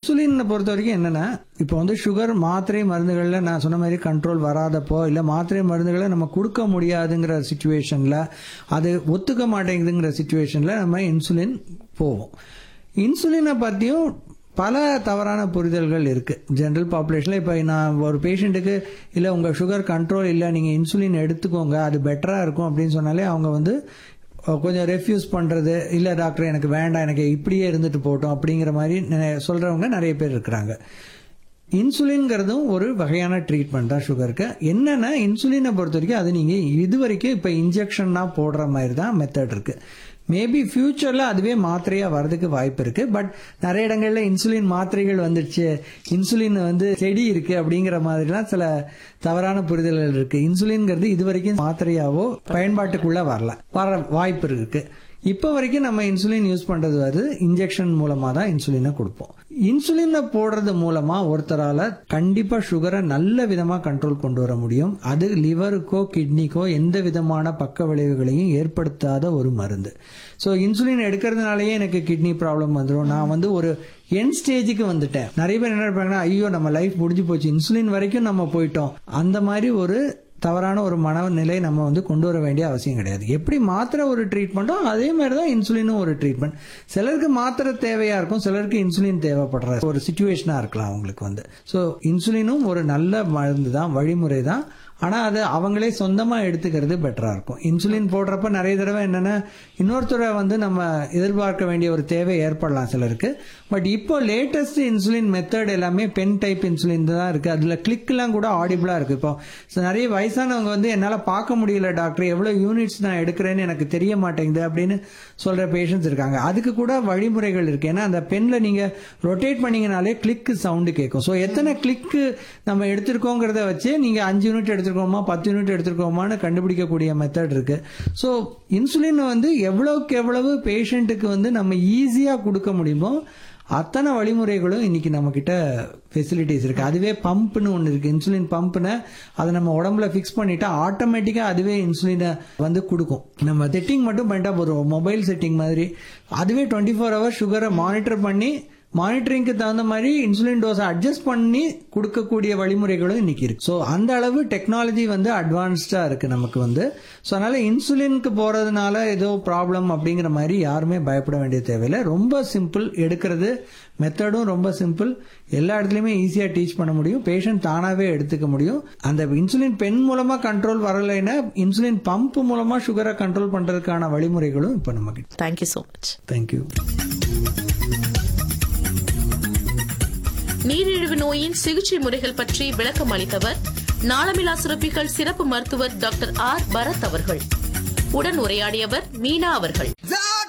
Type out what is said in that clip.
இன்சுலினை பொறுத்த வரைக்கும் என்னன்னா இப்போ வந்து சுகர் மாத்திரை மருந்துகளில் நான் சொன்ன மாதிரி கண்ட்ரோல் வராதப்போ இல்லை மாத்திரை மருந்துகளை நம்ம கொடுக்க முடியாதுங்கிற சுச்சுவேஷனில் அது ஒத்துக்க மாட்டேங்குதுங்கிற சுச்சுவேஷனில் நம்ம இன்சுலின் போவோம் இன்சுலினை பற்றியும் பல தவறான புரிதல்கள் இருக்கு ஜென்ரல் பாப்புலேஷன்ல இப்போ நான் ஒரு பேஷண்ட்டுக்கு இல்லை உங்க சுகர் கண்ட்ரோல் இல்லை நீங்க இன்சுலின் எடுத்துக்கோங்க அது பெட்டரா இருக்கும் அப்படின்னு சொன்னாலே அவங்க வந்து அஹ், கொஞ்சம் ரெஃப்யூஸ் பண்றது இல்ல டாக்டர் எனக்கு வேண்டாம் எனக்கு இப்படியே இருந்துட்டு போட்டோம் அப்படிங்கிற மாதிரி நெ- சொல்றவங்க நிறைய பேர் இருக்கிறாங்க இன்சுலின்ங்கிறதும் ஒரு வகையான ட்ரீட்மெண்ட் தான் சுகருக்கு என்னன்னா இன்சுலினை பொறுத்த வரைக்கும் அது நீங்க இது வரைக்கும் இப்ப இன்ஜெக்ஷன்னா போடுற மாதிரி தான் மெத்தட் இருக்கு மேபி ஃபியூச்சர்ல அதுவே மாத்திரையா வர்றதுக்கு வாய்ப்பு இருக்கு பட் நிறைய இடங்கள்ல இன்சுலின் மாத்திரைகள் வந்துடுச்சு இன்சுலின் வந்து செடி இருக்கு அப்படிங்கிற மாதிரிலாம் சில தவறான புரிதல்கள் இருக்கு இன்சுலின்ங்கிறது இது வரைக்கும் மாத்திரையாவோ பயன்பாட்டுக்குள்ள வரல வர வாய்ப்பு இருக்கு இப்போ வரைக்கும் நம்ம இன்சுலின் யூஸ் பண்றது வந்து இன்ஜெக்ஷன் மூலமா தான் இன்சுலினை கொடுப்போம் இன்சுலினை போடுறது மூலமா ஒருத்தரால கண்டிப்பா சுகரை நல்ல விதமா கண்ட்ரோல் கொண்டு வர முடியும் அது லிவருக்கோ கிட்னிக்கோ எந்த விதமான பக்க விளைவுகளையும் ஏற்படுத்தாத ஒரு மருந்து ஸோ இன்சுலின் எடுக்கிறதுனாலயே எனக்கு கிட்னி ப்ராப்ளம் வந்துடும் நான் வந்து ஒரு என் ஸ்டேஜுக்கு வந்துட்டேன் நிறைய பேர் என்ன நினைப்பாங்கன்னா ஐயோ நம்ம லைஃப் முடிஞ்சு போச்சு இன்சுலின் வரைக்கும் நம்ம போயிட்டோம் அந்த மாதிரி ஒரு தவறான ஒரு மனநிலை நம்ம வந்து கொண்டு வர வேண்டிய அவசியம் கிடையாது எப்படி மாத்திரை ஒரு ட்ரீட்மெண்ட்டோ அதே மாதிரி தான் இன்சுலினும் ஒரு ட்ரீட்மெண்ட் சிலருக்கு மாத்திரை தேவையா இருக்கும் சிலருக்கு இன்சுலின் தேவைப்படுற ஒரு சுச்சுவேஷனா இருக்கலாம் அவங்களுக்கு வந்து ஸோ இன்சுலினும் ஒரு நல்ல மருந்து தான் வழிமுறை தான் ஆனா அது அவங்களே சொந்தமா எடுத்துக்கிறது பெட்டரா இருக்கும் இன்சுலின் போடுறப்ப நிறைய தடவை என்னன்னா இன்னொருத்தரை வந்து நம்ம எதிர்பார்க்க வேண்டிய ஒரு தேவை ஏற்படலாம் சிலருக்கு பட் இப்போ லேட்டஸ்ட் இன்சுலின் மெத்தட் எல்லாமே பென் டைப் இன்சுலின் தான் இருக்கு அதுல கிளிக்லாம் கூட ஆடிபிளா இருக்கு இப்போ So, நிறைய வயசானவங்க வந்து என்னால பார்க்க முடியல டாக்டர் எவ்வளவு யூனிட்ஸ் நான் எடுக்கிறேன்னு எனக்கு தெரிய மாட்டேங்குது அப்படின்னு சொல்ற பேஷண்ட்ஸ் இருக்காங்க அதுக்கு கூட வழிமுறைகள் இருக்கு ஏன்னா அந்த பென்ல நீங்க ரொட்டேட் பண்ணீங்கனாலே கிளிக் சவுண்டு கேட்கும் ஸோ எத்தனை கிளிக்கு நம்ம எடுத்திருக்கோங்கிறத வச்சு நீங்க அஞ்சு யூனிட் எடுத்திருக்கோமா பத்து யூனிட் எடுத்திருக்கோமான்னு கண்டுபிடிக்கக்கூடிய மெத்தட் இருக்கு ஸோ இன்சுலின் வந்து எவ்வளவுக்கு எவ்வளவு பேஷண்ட்டுக்கு வந்து நம்ம ஈஸியா கொடுக்க முடியுமோ அத்தனை வழிமுறைகளும் இன்னைக்கு நம்ம கிட்ட ஃபெசிலிட்டிஸ் இருக்கு அதுவே பம்ப்னு ஒன்று இருக்கு இன்சுலின் பம்ப்னு அதை நம்ம உடம்புல ஃபிக்ஸ் பண்ணிட்டா ஆட்டோமேட்டிக்கா அதுவே இன்சுலினை வந்து கொடுக்கும் நம்ம செட்டிங் மட்டும் பண்ணிட்டா போதும் மொபைல் செட்டிங் மாதிரி அதுவே டுவெண்ட்டி ஃபோர் ஹவர்ஸ் சுகரை மானிட்டர் பண்ணி மானிட்டரிங்க்கு தகுந்த மாதிரி இன்சுலின் டோஸை அட்ஜஸ்ட் பண்ணி கொடுக்கக்கூடிய வழிமுறைகளும் இன்னைக்கு இருக்கு ஸோ அந்த அளவு டெக்னாலஜி வந்து அட்வான்ஸ்டா இருக்கு நமக்கு வந்து ஸோ அதனால இன்சுலினுக்கு போறதுனால ஏதோ ப்ராப்ளம் அப்படிங்கிற மாதிரி யாருமே பயப்பட வேண்டிய தேவையில்லை ரொம்ப சிம்பிள் எடுக்கிறது மெத்தடும் ரொம்ப சிம்பிள் எல்லா இடத்துலையுமே ஈஸியா டீச் பண்ண முடியும் பேஷண்ட் தானாவே எடுத்துக்க முடியும் அந்த இன்சுலின் பென் மூலமா கண்ட்ரோல் வரலைன்னா இன்சுலின் பம்ப் மூலமா சுகரை கண்ட்ரோல் பண்றதுக்கான வழிமுறைகளும் இப்போ நமக்கு தேங்க்யூ ஸோ மச் தேங்க்யூ நீரிழிவு நோயின் சிகிச்சை முறைகள் பற்றி விளக்கம் அளித்தவர் நாளமிலா சுரப்பிகள் சிறப்பு மருத்துவர் டாக்டர் ஆர் பரத் அவர்கள் உடன் உரையாடியவர் மீனா அவர்கள் Die!